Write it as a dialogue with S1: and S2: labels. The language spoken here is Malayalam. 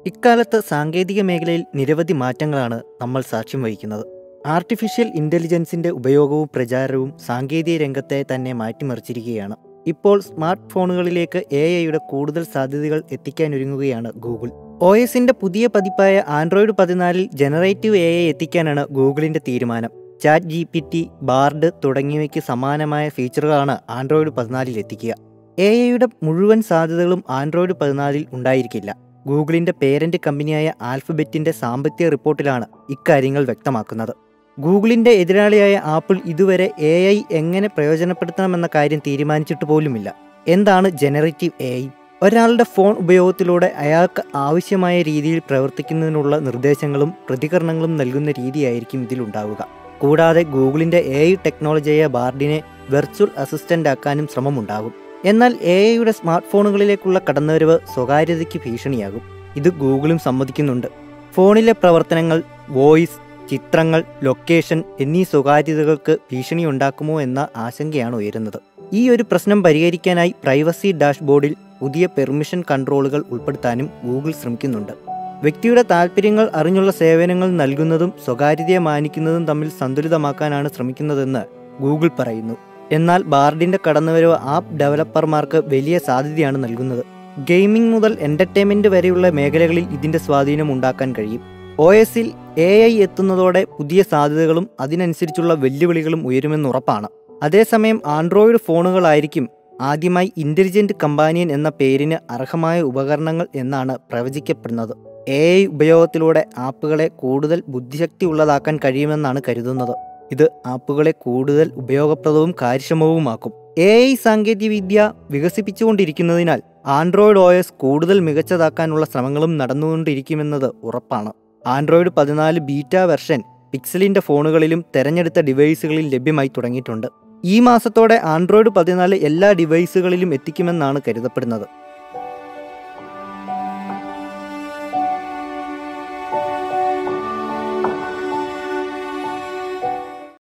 S1: ഇക്കാലത്ത് സാങ്കേതിക മേഖലയിൽ നിരവധി മാറ്റങ്ങളാണ് നമ്മൾ സാക്ഷ്യം വഹിക്കുന്നത് ആർട്ടിഫിഷ്യൽ ഇൻ്റലിജൻസിൻ്റെ ഉപയോഗവും പ്രചാരവും സാങ്കേതിക രംഗത്തെ തന്നെ മാറ്റിമറിച്ചിരിക്കുകയാണ് ഇപ്പോൾ സ്മാർട്ട് ഫോണുകളിലേക്ക് എ ഐയുടെ കൂടുതൽ സാധ്യതകൾ എത്തിക്കാനൊരുങ്ങുകയാണ് ഗൂഗിൾ ഒ എസിൻ്റെ പുതിയ പതിപ്പായ ആൻഡ്രോയിഡ് പതിനാലിൽ ജനറേറ്റീവ് എ ഐ എത്തിക്കാനാണ് ഗൂഗിളിൻ്റെ തീരുമാനം Chat G P T Bard തുടങ്ങിയവയ്ക്ക് സമാനമായ ഫീച്ചറുകളാണ് ആൻഡ്രോയിഡ് പതിനാലിൽ എത്തിക്കുക എ ഐയുടെ മുഴുവൻ സാധ്യതകളും ആൻഡ്രോയിഡ് പതിനാലിൽ ഉണ്ടായിരിക്കില്ല ഗൂഗിളിൻ്റെ പേരന്റ് കമ്പനിയായ ആൽഫബറ്റിൻ്റെ സാമ്പത്തിക റിപ്പോർട്ടിലാണ് ഇക്കാര്യങ്ങൾ വ്യക്തമാക്കുന്നത് ഗൂഗിളിൻ്റെ എതിരാളിയായ ആപ്പിൾ ഇതുവരെ എ ഐ എങ്ങനെ പ്രയോജനപ്പെടുത്തണമെന്ന കാര്യം തീരുമാനിച്ചിട്ട് പോലുമില്ല എന്താണ് ജനറേറ്റീവ് എ ഐ ഒരാളുടെ ഫോൺ ഉപയോഗത്തിലൂടെ അയാൾക്ക് ആവശ്യമായ രീതിയിൽ പ്രവർത്തിക്കുന്നതിനുള്ള നിർദ്ദേശങ്ങളും പ്രതികരണങ്ങളും നൽകുന്ന രീതിയായിരിക്കും ഇതിലുണ്ടാവുക കൂടാതെ ഗൂഗിളിൻ്റെ എ ഐ ടെക്നോളജിയായ ബാർഡിനെ വെർച്വൽ അസിസ്റ്റൻ്റ് ആക്കാനും ശ്രമമുണ്ടാകും എന്നാൽ എ ഐയുടെ സ്മാർട്ട് ഫോണുകളിലേക്കുള്ള കടന്നുവരവ് സ്വകാര്യതയ്ക്ക് ഭീഷണിയാകും ഇത് ഗൂഗിളും സമ്മതിക്കുന്നുണ്ട് ഫോണിലെ പ്രവർത്തനങ്ങൾ വോയിസ് ചിത്രങ്ങൾ ലൊക്കേഷൻ എന്നീ സ്വകാര്യതകൾക്ക് ഭീഷണിയുണ്ടാക്കുമോ എന്ന ആശങ്കയാണ് ഉയരുന്നത് ഈ ഒരു പ്രശ്നം പരിഹരിക്കാനായി പ്രൈവസി ഡാഷ്ബോർഡിൽ പുതിയ പെർമിഷൻ കൺട്രോളുകൾ ഉൾപ്പെടുത്താനും ഗൂഗിൾ ശ്രമിക്കുന്നുണ്ട് വ്യക്തിയുടെ താൽപ്പര്യങ്ങൾ അറിഞ്ഞുള്ള സേവനങ്ങൾ നൽകുന്നതും സ്വകാര്യതയെ മാനിക്കുന്നതും തമ്മിൽ സന്തുലിതമാക്കാനാണ് ശ്രമിക്കുന്നതെന്ന് ഗൂഗിൾ പറയുന്നു എന്നാൽ ബാർഡിന്റെ കടന്നുവരവ് ആപ്പ് ഡെവലപ്പർമാർക്ക് വലിയ സാധ്യതയാണ് നൽകുന്നത് ഗെയിമിംഗ് മുതൽ എന്റർടൈൻമെന്റ് വരെയുള്ള മേഖലകളിൽ ഇതിന്റെ സ്വാധീനം ഉണ്ടാക്കാൻ കഴിയും ഒ എസിൽ എ ഐ എത്തുന്നതോടെ പുതിയ സാധ്യതകളും അതിനനുസരിച്ചുള്ള വെല്ലുവിളികളും ഉയരുമെന്നുറപ്പാണ് അതേസമയം ആൻഡ്രോയിഡ് ഫോണുകളായിരിക്കും ആദ്യമായി ഇന്റലിജന്റ് കമ്പാനിയൻ എന്ന പേരിന് അർഹമായ ഉപകരണങ്ങൾ എന്നാണ് പ്രവചിക്കപ്പെടുന്നത് എ ഐ ഉപയോഗത്തിലൂടെ ആപ്പുകളെ കൂടുതൽ ബുദ്ധിശക്തി ഉള്ളതാക്കാൻ കഴിയുമെന്നാണ് കരുതുന്നത് ഇത് ആപ്പുകളെ കൂടുതൽ ഉപയോഗപ്രദവും കാര്യക്ഷമവുമാക്കും എ ഐ സാങ്കേതികവിദ്യ വികസിപ്പിച്ചുകൊണ്ടിരിക്കുന്നതിനാൽ ആൻഡ്രോയിഡ് ഒ എസ് കൂടുതൽ മികച്ചതാക്കാനുള്ള ശ്രമങ്ങളും നടന്നുകൊണ്ടിരിക്കുമെന്നത് ഉറപ്പാണ് ആൻഡ്രോയിഡ് പതിനാല് ബീറ്റ വെർഷൻ പിക്സലിന്റെ ഫോണുകളിലും തെരഞ്ഞെടുത്ത ഡിവൈസുകളിൽ ലഭ്യമായി തുടങ്ങിയിട്ടുണ്ട് ഈ മാസത്തോടെ ആൻഡ്രോയിഡ് പതിനാല് എല്ലാ ഡിവൈസുകളിലും എത്തിക്കുമെന്നാണ് കരുതപ്പെടുന്നത്